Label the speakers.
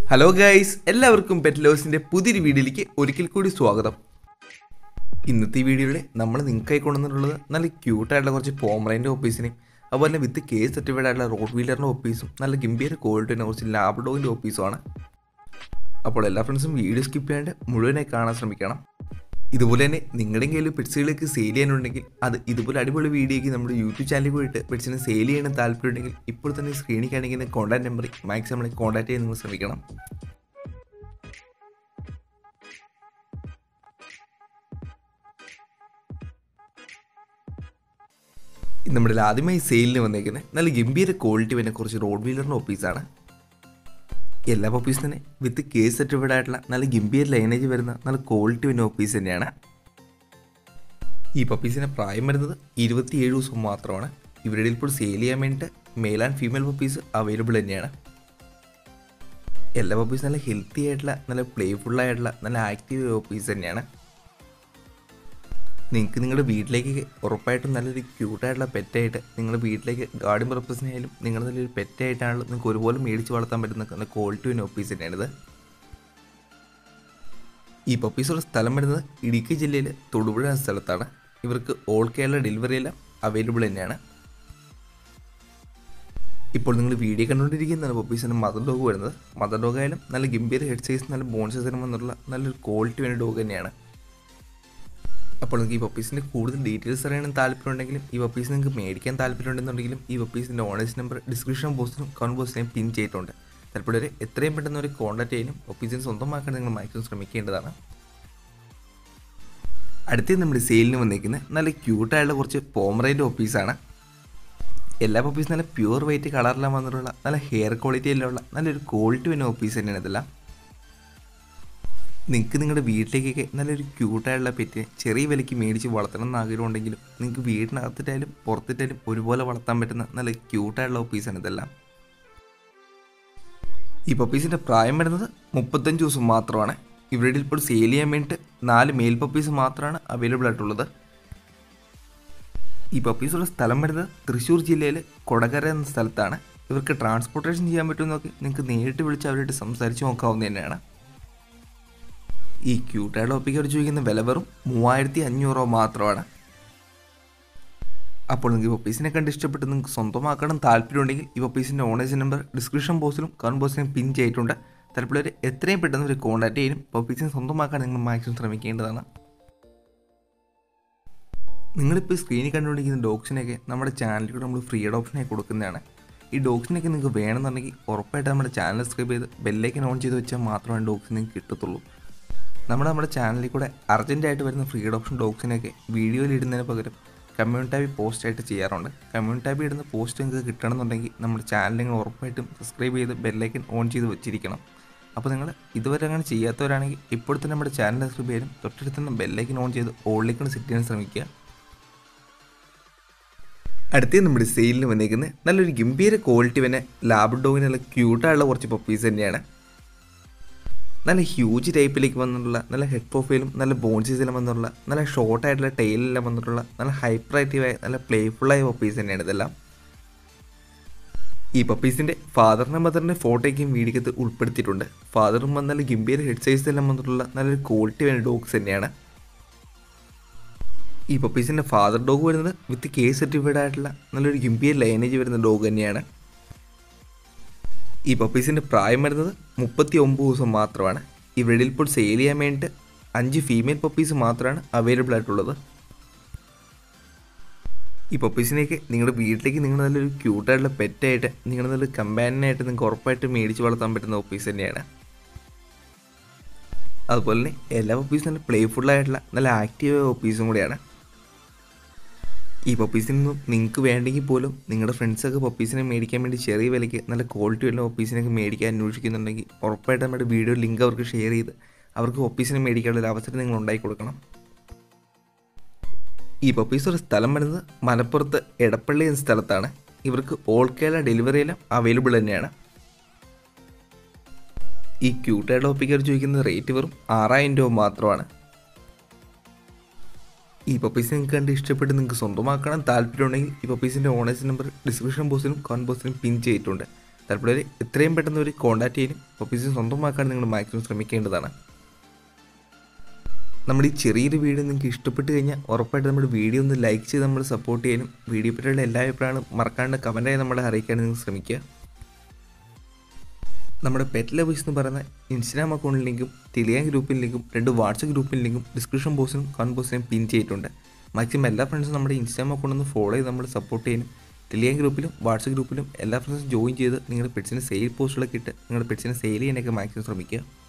Speaker 1: hello guys എല്ലാവർക്കും pet ലവേഴ്സിൻ്റെ പുതിയൊരു വീഡിയോയിലേക്ക് ഒരിക്കൽ കൂടി സ്വാഗതം ഇന്നത്തെ ഈ വീഡിയോയിൽ നമ്മൾ നിങ്ങൾക്കായി കൊണ്ടുവന്നിട്ടുള്ളത് നല്ല ക്യൂട്ടായിട്ടുള്ള കുറച്ച് പോമറേൻ്റെ ഓഫീസിനെയും അതുപോലെ തന്നെ വിത്ത് കേസ് സർട്ടിഫൈഡ് ആയിട്ടുള്ള റോഡ് വീലറിൻ്റെ ഓഫീസും നല്ല ഗംഭീര ക്വാളിറ്റിൻ്റെ കുറച്ച് ലാബ്ഡോഗിൻ്റെ ഓഫീസുമാണ് അപ്പോൾ എല്ലാ ഫ്രണ്ട്സും വീഡിയോ സ്കിപ്പ് ചെയ്യാണ്ട് മുഴുവനായി കാണാൻ ശ്രമിക്കണം ഇതുപോലെ തന്നെ നിങ്ങളുടെയും കയ്യിൽ പെറ്റ്സുകളൊക്കെ സെയിൽ ചെയ്യാനുണ്ടെങ്കിൽ അത് ഇതുപോലെ അടിപൊളി വീഡിയോയ്ക്ക് നമ്മുടെ യൂട്യൂബ് ചാനലിൽ പോയിട്ട് പെറ്റ്സിനെ സെയിൽ ചെയ്യണം താല്പര്യമുണ്ടെങ്കിൽ ഇപ്പോൾ തന്നെ സ്ക്രീനിൽ കാണിക്കുന്ന കോൺടാക്ട് നമ്പറിൽ മാക്സിമം കോൺടാക്ട് ചെയ്യാൻ നിങ്ങൾ ശ്രമിക്കണം നമ്മുടെ ആദ്യമായി സെയിലിന് വന്നേക്കുന്നത് നല്ല ഗംഭീര ക്വാളിറ്റി വരുന്ന കുറച്ച് റോഡ് വീലറിൻ്റെ ഓഫീസാണ് എല്ലാ പപ്പീസും തന്നെ വിത്ത് കേസ് സർട്ടിഫൈഡ് ആയിട്ടുള്ള നല്ല ഗംഭീര ലൈനേജ് വരുന്ന നല്ല ക്വാളിറ്റി വരുന്ന ഓഫീസ് തന്നെയാണ് ഈ പപ്പീസിൻ്റെ പ്രായം വരുന്നത് ഇരുപത്തിയേഴ് ദിവസം മാത്രമാണ് ഇവരുടെ ഇപ്പോൾ സെയിൽ ചെയ്യാൻ വേണ്ടിയിട്ട് male and female puppies available തന്നെയാണ് എല്ലാ പപ്പീസും നല്ല ഹെൽത്തി ആയിട്ടുള്ള നല്ല പ്ലേഫുൾ ആയിട്ടുള്ള നല്ല ആക്റ്റീവ് പപ്പീസ് തന്നെയാണ് നിങ്ങൾക്ക് നിങ്ങളുടെ വീട്ടിലേക്ക് ഉറപ്പായിട്ടും നല്ലൊരു ക്യൂട്ടായിട്ടുള്ള പെറ്റായിട്ട് നിങ്ങളുടെ വീട്ടിലേക്ക് ഗാർഡൻ പർപ്പസിനായാലും നിങ്ങൾ നല്ലൊരു പെറ്റായിട്ടാണല്ലോ നിങ്ങൾക്ക് ഒരുപോലെ മേടിച്ച് വളർത്താൻ പറ്റുന്ന നല്ല ക്വാളിറ്റി വരുന്ന ഓഫീസ് തന്നെയാണിത് ഈ പപ്പീസുള്ള സ്ഥലം വരുന്നത് ഇടുക്കി ജില്ലയിലെ തൊടുപുഴ എന്ന സ്ഥലത്താണ് ഇവർക്ക് ഓൾ കേരള ഡെലിവറി എല്ലാം അവൈലബിൾ തന്നെയാണ് ഇപ്പോൾ നിങ്ങൾ വീഡിയോ കണ്ടുകൊണ്ടിരിക്കുന്നതാണ് പപ്പീസിൻ്റെ മദർ ഡോഗ് വരുന്നത് മദർ ഡോഗ് ആയാലും നല്ല ഗംഭീര ഹെഡ് സൈസ് നല്ല ബോൺ സൈസിനും വന്നുള്ള നല്ലൊരു ക്വാളിറ്റി വേണ്ട ഡോഗ് തന്നെയാണ് അപ്പോൾ നിങ്ങൾക്ക് ഈ പപ്പീസിൻ്റെ കൂടുതൽ ഡീറ്റെയിൽസ് അറിയാനും താല്പര്യമുണ്ടെങ്കിലും ഈ പപ്പീസ് നിങ്ങൾക്ക് മേടിക്കാൻ താല്പര്യമുണ്ടെന്നുണ്ടെങ്കിലും ഈ പപ്പീസിൻ്റെ ഓണേഴ്സ് നമ്പർ ഡിസ്ക്രിപ്ഷൻ ബോക്സിലും കമൻറ്റ് ബോക്സിലും പിൻ ചെയ്തിട്ടുണ്ട് താല്പര്യം എത്രയും പെട്ടെന്ന് ഒരു കോൺടാക്ട് ചെയ്യാനും പപ്പീസിനെ സ്വന്തമാക്കാൻ നിങ്ങൾ മാക്സിമം ശ്രമിക്കേണ്ടതാണ് അടുത്തത് നമ്മുടെ സെയിലിന് വന്നിരിക്കുന്നത് നല്ല ക്യൂട്ടായുള്ള കുറച്ച് പോമറേൻ്റെ ഓഫീസാണ് എല്ലാ പപ്പീസും നല്ല പ്യുവർ വൈറ്റ് കളറിലാണ് വന്നിട്ടുള്ള നല്ല ഹെയർ ക്വാളിറ്റി എല്ലാം ഉള്ള നല്ലൊരു ക്വാളിറ്റി വരുന്ന ഓഫീസ് തന്നെയാണ് ഇതെല്ലാം നിങ്ങൾക്ക് നിങ്ങളുടെ വീട്ടിലേക്കൊക്കെ നല്ലൊരു ക്യൂട്ടായിട്ടുള്ള പെറ്റിനെ ചെറിയ വിലയ്ക്ക് മേടിച്ച് വളർത്തണം എന്ന് ആഗ്രഹമുണ്ടെങ്കിലും നിങ്ങൾക്ക് വീടിനകത്തിട്ടായാലും പുറത്തിട്ടായാലും ഒരുപോലെ വളർത്താൻ പറ്റുന്ന നല്ല ക്യൂട്ടായിട്ടുള്ള ഓഫീസാണ് ഇതെല്ലാം ഈ പപ്പീസിൻ്റെ പ്രായം വരുന്നത് മുപ്പത്തഞ്ച് ദിവസം മാത്രമാണ് ഇവരുടെ ഇപ്പോൾ സെയിൽ ചെയ്യാൻ വേണ്ടിയിട്ട് നാല് മെയിൽ പപ്പീസ് മാത്രമാണ് അവൈലബിൾ ആയിട്ടുള്ളത് ഈ പപ്പീസുള്ള സ്ഥലം വരുന്നത് തൃശ്ശൂർ ജില്ലയിലെ കൊടകര എന്ന സ്ഥലത്താണ് ഇവർക്ക് ട്രാൻസ്പോർട്ടേഷൻ ചെയ്യാൻ പറ്റുമെന്നൊക്കെ നിങ്ങൾക്ക് നേരിട്ട് വിളിച്ച് അവരായിട്ട് സംസാരിച്ച് നോക്കാവുന്ന തന്നെയാണ് ഈ ക്യൂട്ടായിട്ട് ഒപ്പിക്കർ ചോദിക്കുന്ന വില വെറും മൂവായിരത്തി അഞ്ഞൂറ് രൂപ മാത്രമാണ് അപ്പോൾ നിങ്ങൾക്ക് ഈ പപ്പീസിനെ കണ്ട് ഇഷ്ടപ്പെട്ട് നിങ്ങൾക്ക് സ്വന്തമാക്കണം താല്പര്യമുണ്ടെങ്കിൽ ഈ പപ്പീസിൻ്റെ ഓണേഴ്സ് നമ്പർ ഡിസ്ക്രിപ്ഷൻ ബോക്സിലും കമൻറ്റ് ബോക്സിലും പിൻ ചെയ്തിട്ടുണ്ട് താല്പര്യം എത്രയും പെട്ടെന്ന് ഒരു കോൺടാക്ട് ചെയ്യാനും പപ്പീസിനെ സ്വന്തമാക്കാൻ നിങ്ങൾ മാക്സിമം ശ്രമിക്കേണ്ടതാണ് നിങ്ങളിപ്പോൾ സ്ക്രീനിൽ കണ്ടുകൊണ്ടിരിക്കുന്ന ഡോഗ്സിനെയൊക്കെ നമ്മുടെ ചാനലിൽ കൂടെ നമ്മൾ ഫ്രീ ഓപ്ഷനായി കൊടുക്കുന്നതാണ് ഈ ഡോഗ്സിനൊക്കെ നിങ്ങൾക്ക് വേണമെന്നുണ്ടെങ്കിൽ ഉറപ്പായിട്ട് നമ്മുടെ ചാനൽ സബ്സ്ക്രൈബ് ചെയ്ത് ബെല്ലേക്ക് ഓൺ ചെയ്ത് വെച്ചാൽ മാത്രമേ ഡോഗ്സിന് നിങ്ങൾക്ക് കിട്ടത്തുള്ളൂ നമ്മൾ നമ്മുടെ ചാനലിൽ കൂടെ അർജൻറ്റായിട്ട് വരുന്ന ഫ്രീ ഓപ്ഷൻ ഡോഗ്സിനൊക്കെ വീഡിയോയിൽ ഇടുന്നതിന് പകരം കമ്മ്യൂണിറ്റി ടാബിൽ പോസ്റ്റായിട്ട് ചെയ്യാറുണ്ട് കമ്മ്യൂണിറ്റി ടാബിൽ ഇടുന്ന പോസ്റ്റ് നിങ്ങൾക്ക് കിട്ടണമെന്നുണ്ടെങ്കിൽ നമ്മുടെ ചാനൽ നിങ്ങൾ ഉറപ്പായിട്ടും സബ്സ്ക്രൈബ് ചെയ്ത് ബെല്ലൈക്കൻ ഓൺ ചെയ്ത് വെച്ചിരിക്കണം അപ്പോൾ നിങ്ങൾ ഇതുവരെ അങ്ങനെ ചെയ്യാത്തവരാണെങ്കിൽ ഇപ്പോഴത്തെ നമ്മുടെ ചാനൽ സബ്സ്ക്രൈബ് ചെയ്യാനും തൊട്ടടുത്തുനിന്ന് ബെല്ലൈക്കൻ ഓൺ ചെയ്ത് ഓളിലേക്കാണ് സെറ്റ് ചെയ്യാൻ ശ്രമിക്കുക അടുത്തത് നമ്മുടെ സെയിലിന് വന്നേക്കുന്നത് നല്ലൊരു ഗംഭീര ക്വാളിറ്റി തന്നെ ലാബ് ഡോഗിന് നല്ല ക്യൂട്ടായുള്ള കുറച്ച് പപ്പീസ് തന്നെയാണ് നല്ല ഹ്യൂജ് ടൈപ്പിലേക്ക് വന്നിട്ടുള്ള നല്ല ഹെഡ് പ്രൊഫൈലും നല്ല ബോൺസീസിലും വന്നിട്ടുള്ള നല്ല ഷോർട്ടായിട്ടുള്ള ടൈലെല്ലാം വന്നിട്ടുള്ള നല്ല ഹൈപ്പർ ആക്റ്റീവായ നല്ല പ്ലേഫുള്ളായ പപ്പീസ് തന്നെയാണ് ഇതെല്ലാം ഈ പപ്പീസിൻ്റെ ഫാദറിൻ്റെ മദറിൻ്റെ ഫോട്ടോയ്ക്കും വീഡിയോക്കത്ത് ഉൾപ്പെടുത്തിയിട്ടുണ്ട് ഫാദറും വന്ന നല്ല ഗംഭീര ഹെഡ് സൈസ് എല്ലാം വന്നിട്ടുള്ള നല്ലൊരു ക്വാളിറ്റി വേണ്ട ഡോഗ്സ് തന്നെയാണ് ഈ പപ്പീസിൻ്റെ ഫാദർ ഡോഗ് വരുന്നത് വിത്ത് കേസ് സർട്ടിഫൈഡ് ആയിട്ടുള്ള നല്ലൊരു ഗംഭീര ലൈനേജ് വരുന്ന ഡോഗ് തന്നെയാണ് ഈ പപ്പീസിൻ്റെ പ്രായം വരുന്നത് മുപ്പത്തി ഒമ്പത് ദിവസം മാത്രമാണ് ഇവരുടെ ഇപ്പോൾ സെയിൽ ചെയ്യാൻ വേണ്ടിയിട്ട് അഞ്ച് ഫീമെയിൽ പപ്പീസ് മാത്രമാണ് അവൈലബിൾ ആയിട്ടുള്ളത് ഈ പപ്പീസിനെയൊക്കെ നിങ്ങളുടെ വീട്ടിലേക്ക് നിങ്ങൾ നല്ലൊരു ക്യൂട്ടായിട്ടുള്ള പെറ്റായിട്ട് നിങ്ങൾ നല്ലൊരു കമ്പാനിയനായിട്ട് നിങ്ങൾക്ക് ഉറപ്പായിട്ട് മേടിച്ച് വളർത്താൻ പറ്റുന്ന പപ്പീസ് തന്നെയാണ് അതുപോലെ തന്നെ എല്ലാ പപ്പീസും നല്ല പ്ലേഫുള്ളായിട്ടുള്ള നല്ല ആക്റ്റീവ് പപ്പീസും കൂടെയാണ് ഈ പപ്പീസിൽ നിന്നും നിങ്ങൾക്ക് വേണ്ടെങ്കിൽ പോലും നിങ്ങളുടെ ഫ്രണ്ട്സൊക്കെ പപ്പീസിനെ മേടിക്കാൻ വേണ്ടി ചെറിയ വിലയ്ക്ക് നല്ല ക്വാളിറ്റി ഉള്ള പപ്പീസിനൊക്കെ മേടിക്കാൻ അന്വേഷിക്കുന്നുണ്ടെങ്കിൽ ഉറപ്പായിട്ട് നമ്മുടെ വീഡിയോ ലിങ്ക് അവർക്ക് ഷെയർ ചെയ്ത് അവർക്ക് പപ്പീസിനെ മേടിക്കാനുള്ള ഒരു അവസരം നിങ്ങൾ ഉണ്ടാക്കി കൊടുക്കണം ഈ പപ്പീസ് ഒരു സ്ഥലം വരുന്നത് മലപ്പുറത്ത് എടപ്പള്ളി എന്ന സ്ഥലത്താണ് ഇവർക്ക് ഓൾ കേരള ഡെലിവറി എല്ലാം അവൈലബിൾ തന്നെയാണ് ഈ ക്യൂട്ടായിട്ട് ഒപ്പിക്കർ ചോദിക്കുന്ന റേറ്റ് വെറും ആറായിരം രൂപ മാത്രമാണ് ഈ പപ്പീസ് നിങ്ങൾക്ക് കണ്ട് ഇഷ്ടപ്പെട്ട് നിങ്ങൾക്ക് സ്വന്തമാക്കണം താല്പര്യമുണ്ടെങ്കിൽ ഈ പപ്പീസിൻ്റെ ഓണേഴ്സ് നമ്പർ ഡിസ്ക്രിപ്ഷൻ ബോക്സിലും കോൺ ബോക്സിലും പിൻ ചെയ്തിട്ടുണ്ട് താല്പര്യം എത്രയും പെട്ടെന്ന് ഒരു കോൺടാക്ട് ചെയ്യാനും പപ്പീസിന് സ്വന്തമാക്കാൻ നിങ്ങൾ മാക്സിമം ശ്രമിക്കേണ്ടതാണ് നമ്മുടെ ഈ ചെറിയൊരു വീഡിയോ നിങ്ങൾക്ക് ഇഷ്ടപ്പെട്ട് കഴിഞ്ഞാൽ ഉറപ്പായിട്ട് നമ്മുടെ വീഡിയോ ഒന്ന് ലൈക്ക് ചെയ്ത് നമ്മൾ സപ്പോർട്ട് ചെയ്യാനും വീഡിയോ പറ്റിയുള്ള എല്ലാ അഭിപ്രായങ്ങളും മറക്കാണ്ട് കമൻറ്റായി നമ്മളെ അറിയിക്കാൻ നിങ്ങൾ ശ്രമിക്കുക നമ്മുടെ പെറ്റ് ലവേഴ്സ് എന്ന് പറയുന്ന ഇൻസ്റ്റാഗ്രാം അക്കൗണ്ടിൽ ലിങ്കും ടെലിഗ്രാം ഗ്രൂപ്പിൽ ലിങ്കും രണ്ട് വാട്സപ്പ് ഗ്രൂപ്പിൽ ലിങ്കും ഡിസ്ക്രിപ്ഷൻ ബോക്സിനും കമൻറ്റ് ബോക്സിനും പിൻ ചെയ്തിട്ടുണ്ട് മാക്സിമം എല്ലാ ഫ്രണ്ട്സും നമ്മുടെ ഇൻസ്റ്റാഗ്രാം അക്കൗണ്ട് ഒന്ന് ഫോളോ ചെയ്ത് നമ്മൾ സപ്പോർട്ട് ചെയ്യാനും ടെലിഗ്രാം ഗ്രൂപ്പിലും വാട്സപ്പ് ഗ്രൂപ്പിലും എല്ലാ ഫ്രണ്ട്സും ജോയിൻ ചെയ്ത് നിങ്ങളുടെ പെറ്റ്സിന് സെയിൽ പോസ്റ്റുകളൊക്കെ ഇട്ട് നിങ്ങളുടെ പെറ്റ്സിനെ സെയിൽ ചെയ്യാനൊക്കെ മാക്സിമം ശ്രമിക്കുക